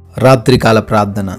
రాత్రికాల ప్రార్థన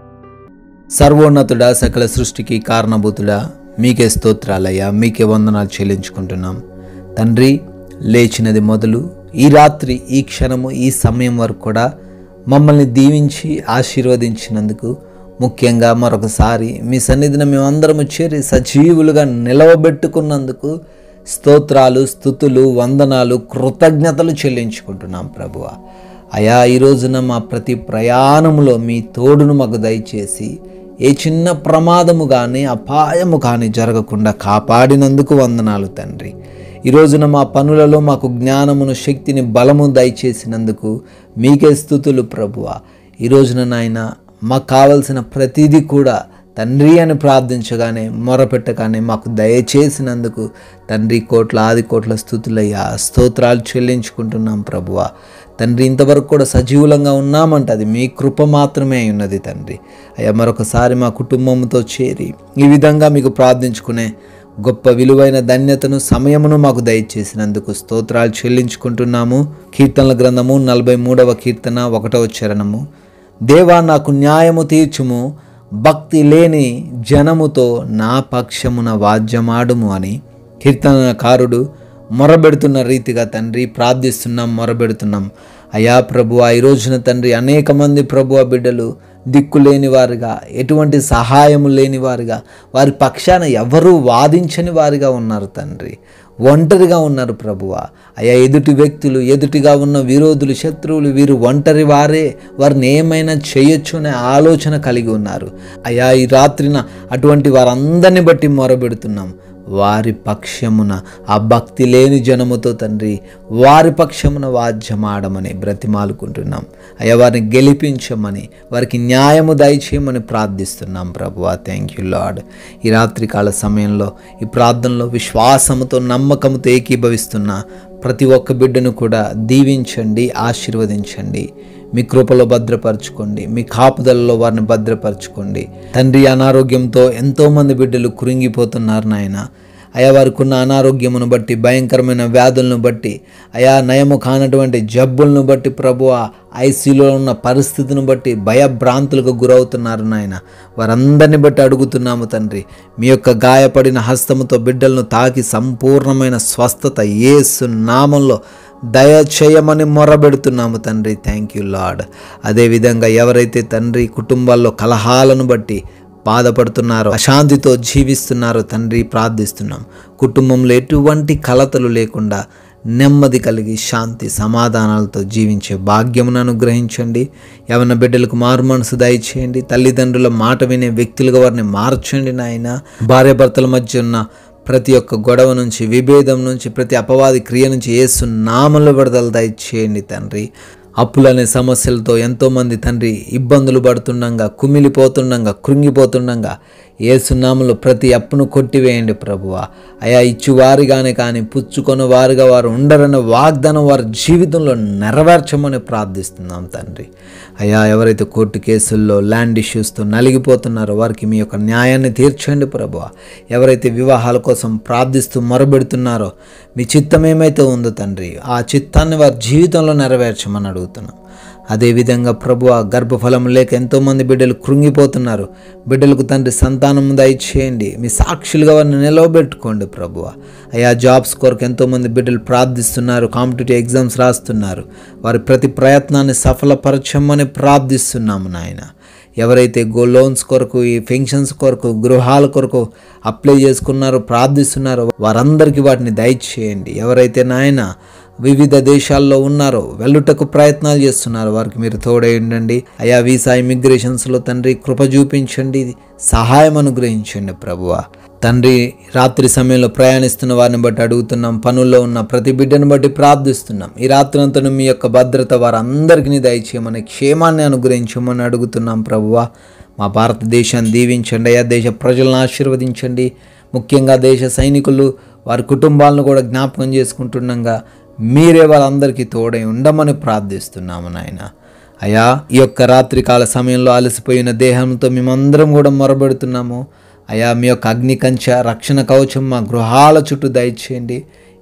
సర్వోన్నతుడా సకల సృష్టికి కారణభూతుడా మీకే స్తోత్రాలయ్యా మీకే వందనాలు చెల్లించుకుంటున్నాం తండ్రి లేచినది మొదలు ఈ రాత్రి ఈ క్షణము ఈ సమయం వరకు కూడా మమ్మల్ని దీవించి ఆశీర్వదించినందుకు ముఖ్యంగా మరొకసారి మీ సన్నిధిని మేమందరము చేరి సజీవులుగా నిలవబెట్టుకున్నందుకు స్తోత్రాలు స్థుతులు వందనాలు కృతజ్ఞతలు చెల్లించుకుంటున్నాం ప్రభువ అయా ఈ రోజున మా ప్రతి ప్రయాణములో మీ తోడును మాకు దయచేసి ఏ చిన్న ప్రమాదము కానీ అపాయము కానీ జరగకుండా కాపాడినందుకు వందనాలు తండ్రి ఈ రోజున మా పనులలో మాకు జ్ఞానమును శక్తిని బలము దయచేసినందుకు మీకే స్థుతులు ప్రభువ ఈ రోజున నాయన మాకు కావలసిన ప్రతిదీ కూడా తండ్రి అని ప్రార్థించగానే మొరపెట్టగానే మాకు దయచేసినందుకు తండ్రి కోట్ల ఆది కోట్ల స్థుతులయ్యా స్తోత్రాలు చెల్లించుకుంటున్నాం ప్రభువ తండ్రి ఇంతవరకు కూడా సజీవులంగా ఉన్నామంట అది మీ కృప మాత్రమే అయి ఉన్నది తండ్రి అయ్యా మరొకసారి మా కుటుంబంతో చేరి ఈ విధంగా మీకు ప్రార్థించుకునే గొప్ప విలువైన ధన్యతను సమయమును మాకు దయచేసినందుకు స్తోత్రాలు చెల్లించుకుంటున్నాము కీర్తనల గ్రంథము నలభై మూడవ కీర్తన ఒకటవ చరణము దేవా నాకు న్యాయము తీర్చుము భక్తి లేని జనముతో నా పక్షమున వాద్యమాడుము అని కీర్తనకారుడు మొరబెడుతున్న రీతిగా తండ్రి ప్రార్థిస్తున్నాం మొరబెడుతున్నాం అయా ప్రభు ఈ రోజున తండ్రి అనేక మంది ప్రభు బిడ్డలు దిక్కు లేని వారుగా ఎటువంటి సహాయము లేని వారుగా వారి పక్షాన ఎవరూ వాదించని వారిగా ఉన్నారు తండ్రి ఒంటరిగా ఉన్నారు ప్రభువ అయా ఎదుటి వ్యక్తులు ఎదుటిగా ఉన్న విరోధులు శత్రువులు వీరు ఒంటరి వారే వారిని ఏమైనా చేయొచ్చు అనే ఆలోచన కలిగి ఉన్నారు అయా ఈ రాత్రిన అటువంటి వారందరిని బట్టి మొరబెడుతున్నాం వారి పక్షమున ఆ భక్తి లేని జనముతో తండ్రి వారి పక్షమున వాద్యమాడమని బ్రతిమాలుకుంటున్నాం అయ్యా వారిని గెలిపించమని వారికి న్యాయము దయచేయమని ప్రార్థిస్తున్నాం ప్రభువా థ్యాంక్ యూ లాడ్ ఈ రాత్రికాల సమయంలో ఈ ప్రార్థనలో విశ్వాసముతో నమ్మకంతో ఏకీభవిస్తున్న ప్రతి ఒక్క బిడ్డను కూడా దీవించండి ఆశీర్వదించండి మీ కృపలో భద్రపరచుకోండి మీ కాపుదలలో వారిని భద్రపరచుకోండి తండ్రి అనారోగ్యంతో ఎంతోమంది బిడ్డలు కురింగిపోతున్నారు నాయన అయా వారికి ఉన్న అనారోగ్యమును బట్టి భయంకరమైన వ్యాధులను బట్టి అయా నయము కానటువంటి జబ్బులను బట్టి ప్రభు ఐసీలో ఉన్న పరిస్థితిని బట్టి భయభ్రాంతులకు గురవుతున్నారు నాయన వారందరిని బట్టి అడుగుతున్నాము తండ్రి మీ యొక్క గాయపడిన హస్తముతో బిడ్డలను తాకి సంపూర్ణమైన స్వస్థత ఏసు నామంలో దయచేయమని మొరబెడుతున్నాము తండ్రి థ్యాంక్ యూ లాడ్ అదేవిధంగా ఎవరైతే తండ్రి కుటుంబాల్లో కలహాలను బట్టి బాధపడుతున్నారో అశాంతితో జీవిస్తున్నారో తండ్రి ప్రార్థిస్తున్నాం కుటుంబంలో ఎటువంటి కలతలు లేకుండా నెమ్మది కలిగి శాంతి సమాధానాలతో జీవించే భాగ్యమును అనుగ్రహించండి యవన బిడ్డలకు మారు మనసు దయచేయండి తల్లిదండ్రుల మాట వినే వ్యక్తులుగా వారిని మార్చండి నాయన భార్యాభర్తల మధ్య ఉన్న ప్రతి ఒక్క గొడవ నుంచి విభేదం నుంచి ప్రతి అపవాది క్రియ నుంచి ఏసు నామలు విడుదల దయచేయండి తండ్రి అప్పులనే సమస్యలతో ఎంతోమంది తండ్రి ఇబ్బందులు పడుతుండగా కుమిలిపోతుండగా కృంగిపోతుండగా ఏసునామలో ప్రతి అప్పును కొట్టివేయండి ప్రభువ అయా ఇచ్చువారిగానే కానీ పుచ్చుకొని వారుగా వారు ఉండరన్న వాగ్దానం వారి జీవితంలో నెరవేర్చమని ప్రార్థిస్తున్నాం తండ్రి అయా ఎవరైతే కోర్టు కేసుల్లో ల్యాండ్ ఇష్యూస్తో నలిగిపోతున్నారో వారికి మీ యొక్క న్యాయాన్ని తీర్చండి ప్రభువ ఎవరైతే వివాహాల కోసం ప్రార్థిస్తూ మొరబెడుతున్నారో మీ చిత్తం ఏమైతే ఉందో తండ్రి ఆ చిత్తాన్ని వారి జీవితంలో నెరవేర్చమని అడుగుతున్నాం అదేవిధంగా ప్రభు ఆ గర్భఫలం లేక ఎంతోమంది బిడ్డలు కృంగిపోతున్నారు బిడ్డలకు తండ్రి సంతానం దయచేయండి మీ సాక్షులుగా వారిని నిలవబెట్టుకోండి ప్రభు అయా జాబ్స్ కొరకు ఎంతోమంది బిడ్డలు ప్రార్థిస్తున్నారు కాంపిటేటివ్ ఎగ్జామ్స్ రాస్తున్నారు వారి ప్రతి ప్రయత్నాన్ని సఫలపరచమని ప్రార్థిస్తున్నాము నాయన ఎవరైతే గో లోన్స్ కొరకు ఈ పెన్షన్స్ కొరకు గృహాల కొరకు అప్లై చేసుకున్నారో ప్రార్థిస్తున్నారో వారందరికీ వాటిని దయచేయండి ఎవరైతే నాయన వివిధ దేశాల్లో ఉన్నారో వెళ్ళుటకు ప్రయత్నాలు చేస్తున్నారు వారికి మీరు తోడై ఉండండి అయా వీసా ఇమిగ్రేషన్స్లో తండ్రి కృప చూపించండి సహాయం అనుగ్రహించండి ప్రభువ తండ్రి రాత్రి సమయంలో ప్రయాణిస్తున్న వారిని బట్టి అడుగుతున్నాం పనుల్లో ఉన్న ప్రతి బిడ్డను బట్టి ప్రార్థిస్తున్నాం ఈ రాత్రంతను మీ యొక్క భద్రత వారందరికీ దయచేయమని క్షేమాన్ని అనుగ్రహించమని అడుగుతున్నాం ప్రభువ మా భారతదేశాన్ని దీవించండి అయా దేశ ప్రజలను ఆశీర్వదించండి ముఖ్యంగా దేశ సైనికులు వారి కుటుంబాలను కూడా జ్ఞాపకం చేసుకుంటుండగా మీరే వాళ్ళందరికీ తోడై ఉండమని ప్రార్థిస్తున్నాము నాయన అయా ఈ యొక్క రాత్రికాల సమయంలో అలసిపోయిన దేహంతో మేమందరం కూడా మొరబెడుతున్నాము అయా మీ యొక్క అగ్ని కంచ రక్షణ కవచం మా గృహాల చుట్టూ దయచేయండి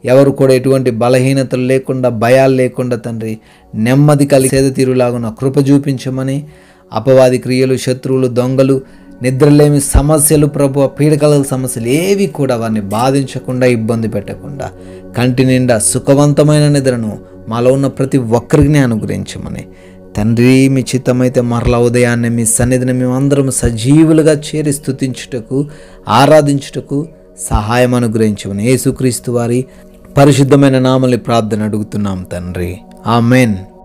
ఎవరు కూడా ఎటువంటి బలహీనతలు లేకుండా భయాలు లేకుండా తండ్రి నెమ్మది కలిగి సేద తీరులాగున కృప చూపించమని అపవాది క్రియలు శత్రువులు దొంగలు నిద్రలేమి సమస్యలు ప్రభు పీడకల సమస్యలు ఏవి కూడా వారిని బాధించకుండా ఇబ్బంది పెట్టకుండా కంటి నిండా సుఖవంతమైన నిద్రను మాలో ఉన్న ప్రతి ఒక్కరికి అనుగ్రహించమని తండ్రి మీ చిత్తమైతే మరల ఉదయాన్నే మీ సన్నిధిని మేమందరం సజీవులుగా చేరి స్థుతించుటకు ఆరాధించుటకు సహాయం అనుగ్రహించమని యేసుక్రీస్తు వారి పరిశుద్ధమైన నామల్ని ప్రార్థన అడుగుతున్నాం తండ్రి ఆమెన్